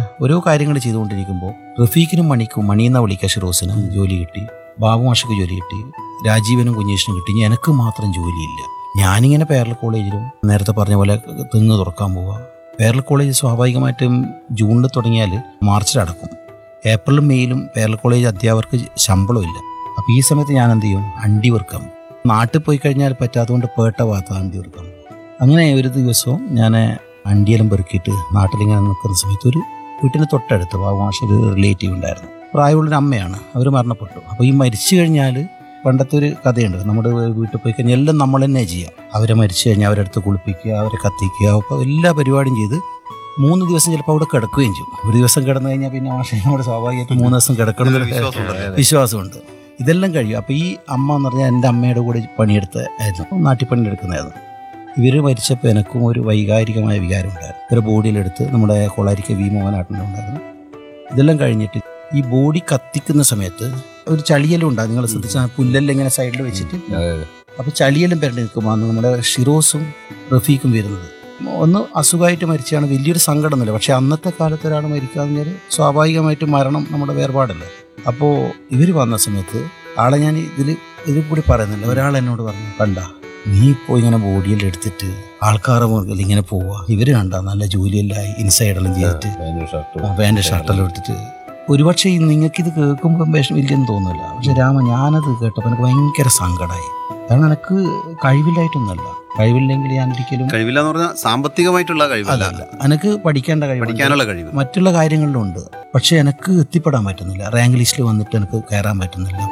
ഓരോ കാര്യങ്ങൾ ചെയ്തുകൊണ്ടിരിക്കുമ്പോൾ റഫീഖിനും മണിക്കും മണിയെന്ന വിളിക്കുക ഷിറോസിന് ജോലി കിട്ടി ബാബു മാഷക്ക് ജോലി കിട്ടി രാജീവനും കുഞ്ഞേഷിനും കിട്ടി ഇനി എനിക്ക് മാത്രം ജോലിയില്ല ഞാനിങ്ങനെ പേരൽ കോളേജിലും നേരത്തെ പറഞ്ഞ പോലെ തെങ്ങ് തുറക്കാൻ പോവുക പേരൽ കോളേജ് സ്വാഭാവികമായിട്ടും ജൂണിൽ തുടങ്ങിയാൽ മാർച്ചിൽ അടക്കും ഏപ്രിലും മെയ്യിലും പേരൽ കോളേജ് അധ്യാപകർക്ക് ശമ്പളമില്ല അപ്പോൾ ഈ സമയത്ത് ഞാൻ എന്ത് ചെയ്യും അണ്ടി വെറുക്കാം നാട്ടിൽ പോയി കഴിഞ്ഞാൽ പറ്റാത്തതുകൊണ്ട് പേട്ട ഭാഗത്ത് അണ്ടി വെറുക്കാം അങ്ങനെ ഒരു ദിവസവും ഞാൻ അണ്ടിയെല്ലാം പെറുക്കിയിട്ട് നാട്ടിലിങ്ങനെ നിൽക്കുന്ന സമയത്ത് ഒരു വീട്ടിന് തൊട്ടടുത്ത് ബാബുമാഷ ഒരു റിലേറ്റീവ് ഉണ്ടായിരുന്നു പ്രായമുള്ളൊരു അമ്മയാണ് അവർ മരണപ്പെട്ടു അപ്പോൾ ഈ മരിച്ചു കഴിഞ്ഞാൽ പണ്ടത്തെ ഒരു കഥയുണ്ട് നമ്മുടെ വീട്ടിൽ പോയി കഴിഞ്ഞാൽ എല്ലാം നമ്മൾ തന്നെ ചെയ്യാം അവരെ മരിച്ചു കഴിഞ്ഞാൽ അവരെ അടുത്ത് കുളിപ്പിക്കുക അവരെ കത്തിക്കുക അപ്പോൾ എല്ലാ പരിപാടിയും ചെയ്ത് മൂന്ന് ദിവസം ചിലപ്പോൾ അവിടെ കിടക്കുകയും ചെയ്യും ഒരു ദിവസം കിടന്നു കഴിഞ്ഞാൽ പിന്നെ മാഷനോട് സ്വാഭാവികമായിട്ട് മൂന്ന് ദിവസം കിടക്കണം എന്നൊരു വിശ്വാസമുണ്ടല്ലേ? വിശ്വാസമുണ്ട് ഇതെല്ലാം കഴിയും അപ്പോൾ ഈ അമ്മ എന്ന് പറഞ്ഞാൽ എൻ്റെ അമ്മയുടെ കൂടെ പണിയെടുത്ത ആയിരുന്നു നാട്ടിൽ പണിയെടുക്കുന്നതായിരുന്നു ഇവർ മരിച്ചപ്പോൾ എനക്കും ഒരു വൈകാരികമായ വികാരം ഉണ്ടായിരുന്നു ഇവരെ ബോഡിയിലെടുത്ത് നമ്മുടെ കൊളാരിക്ക വി മോഹനാട്ടിലുണ്ടായിരുന്നു ഇതെല്ലാം കഴിഞ്ഞിട്ട് ഈ ബോഡി കത്തിക്കുന്ന സമയത്ത് ഒരു ചളിയെല്ലാം ഉണ്ടാകും നിങ്ങൾ ശ്രദ്ധിച്ചാൽ പുല്ലെല്ലാം ഇങ്ങനെ സൈഡിൽ വെച്ചിട്ട് അപ്പോൾ ചളിയെല്ലാം പെരണ്ടി നിൽക്കുമ്പോൾ അന്ന് നമ്മുടെ ഷിറോസും റഫീഖും വരുന്നത് ഒന്ന് അസുഖമായിട്ട് മരിച്ചാണ് വലിയൊരു സങ്കടമൊന്നുമില്ല പക്ഷെ അന്നത്തെ കാലത്ത് ഒരാൾ മരിക്കാന്ന് പറഞ്ഞാൽ സ്വാഭാവികമായിട്ട് മരണം നമ്മുടെ വേർപാടല്ലേ അപ്പോൾ ഇവർ വന്ന സമയത്ത് ആളെ ഞാൻ ഇതിൽ ഇതിൽ കൂടി പറയുന്നില്ല ഒരാൾ എന്നോട് പറഞ്ഞു കണ്ട നീ ഇപ്പോൾ ഇങ്ങനെ ബോഡിയെല്ലാം എടുത്തിട്ട് ആൾക്കാരെ മുകളിൽ ഇങ്ങനെ പോവുക ഇവര് കണ്ട നല്ല ജോലിയെല്ലാം ഇൻസൈഡെല്ലാം ചെയ്തിട്ട് പാൻറ് ഷർട്ടെല്ലാം എടുത്തിട്ട് ഒരുപക്ഷെ ഈ നിങ്ങൾക്ക് ഇത് കേൾക്കുമ്പോൾ വിഷം ഇല്ലെന്ന് തോന്നില്ല പക്ഷെ രാമ ഞാനത് കേട്ടപ്പോൾ എനിക്ക് ഭയങ്കര സങ്കടമായി കാരണം എനിക്ക് കഴിവില്ലായിട്ടൊന്നുമല്ല കഴിവില്ലെങ്കിൽ ഞാൻ ഒരിക്കലും കഴിവില്ല എന്ന് പറഞ്ഞാൽ സാമ്പത്തികമായിട്ടുള്ള കഴിവല്ല അതല്ല എനിക്ക് പഠിക്കേണ്ട കഴിവ് പഠിക്കാനുള്ള കഴിവ് മറ്റുള്ള കാര്യങ്ങളിലും ഉണ്ട് പക്ഷെ എനിക്ക് എത്തിപ്പെടാൻ പറ്റുന്നില്ല റാങ്ക് ലിസ്റ്റിൽ വന്നിട്ട് എനിക്ക് കയറാൻ പറ്റുന്നില്ല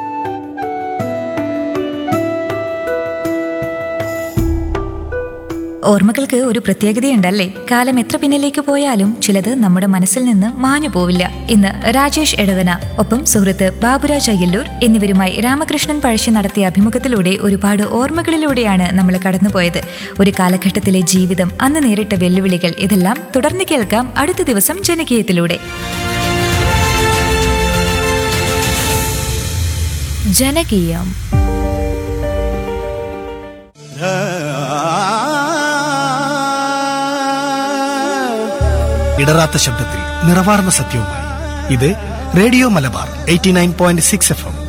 ഓർമ്മകൾക്ക് ഒരു പ്രത്യേകതയുണ്ടല്ലേ കാലം എത്ര പിന്നിലേക്ക് പോയാലും ചിലത് നമ്മുടെ മനസ്സിൽ നിന്ന് മാഞ്ഞു പോവില്ല ഇന്ന് രാജേഷ് എടവന ഒപ്പം സുഹൃത്ത് ബാബുരാജ് അയ്യല്ലൂർ എന്നിവരുമായി രാമകൃഷ്ണൻ പഴശ്ശി നടത്തിയ അഭിമുഖത്തിലൂടെ ഒരുപാട് ഓർമ്മകളിലൂടെയാണ് നമ്മൾ കടന്നുപോയത് ഒരു കാലഘട്ടത്തിലെ ജീവിതം അന്ന് നേരിട്ട വെല്ലുവിളികൾ ഇതെല്ലാം തുടർന്ന് കേൾക്കാം അടുത്ത ദിവസം ജനകീയത്തിലൂടെ ജനകീയം ഇടറാത്ത ശബ്ദത്തിൽ നിറവാർന്ന സത്യവുമായി ഇത് radio Malabar eighty nine point six F M